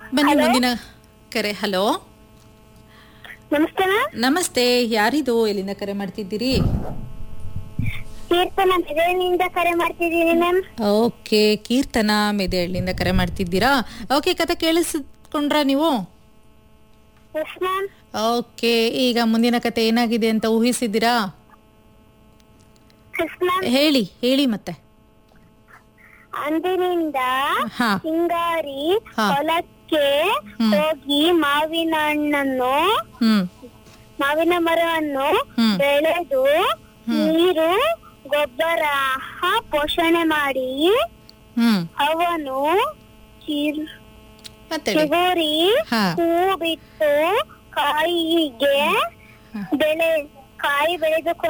ಬನ್ನಿ ಮುಂದಿನ ಕರೆ ಹಲೋ ನಮಸ್ತೆ ಮ್ಯಾಮ್ ನಮಸ್ತೆ ಯಾರಿದು ಎಲ್ಲಿಂದ ಕರೆ ಮಾಡ್ತಿದ್ದೀರಿ ಕೀರ್ತನ ಮೆದುಳಿನಿಂದ ಕರೆ ಮಾಡ್ತಿದ್ದೀನಿ ಮ್ಯಾಮ್ ಓಕೆ ಕೀರ್ತನ ಮೆದೆಹಳ್ಳಿಯಿಂದ ಕರೆ ಮಾಡ್ತಿದ್ದೀರಾ ಓಕೆ ಕತೆ ಕೇಳಿಸ್ಕೊಂಡ್ರಾ ನೀವು ಎಸ್ ಮ್ಯಾಮ್ ಓಕೆ ಈಗ ಮುಂದಿನ ಕತೆ ಏನಾಗಿದೆ ಅಂತ ಊಹಿಸಿದ್ದೀರಾ ಎಸ್ ಮ್ಯಾಮ್ ಹೇಳಿ ಹೇಳಿ ಮತ್ತೆ ಅಂದಿನಿಂದ ಹಾ ಹಿಂಗಾರಿ ಹಾ. ಹೊಲಕ್ಕೆ ಹ್ಮ್. ಹೋಗಿ ಮಾವಿನ ಹಣ್ಣನ್ನು ಹ್ಮ್ ಮಾವಿನ ಮರವನ್ನು ಹ್ಮ್. ಬೆಳೆದು ನೀರು ಗೊಬ್ಬರ ಪೋಷಣೆ ಮಾಡಿ ಹ್ಮ್ ಅವನು ಚಿರ್ ಮತ್ತೆ ಹೇಳಿ. ಚಿಗುರಿ ಹಾ ಹೂ ಬಿಟ್ಟು ಕಾಯಿಗೆ ಬೆಳೆ ಕಾಯಿ ಬೆಳೆದುಕೊಂಡು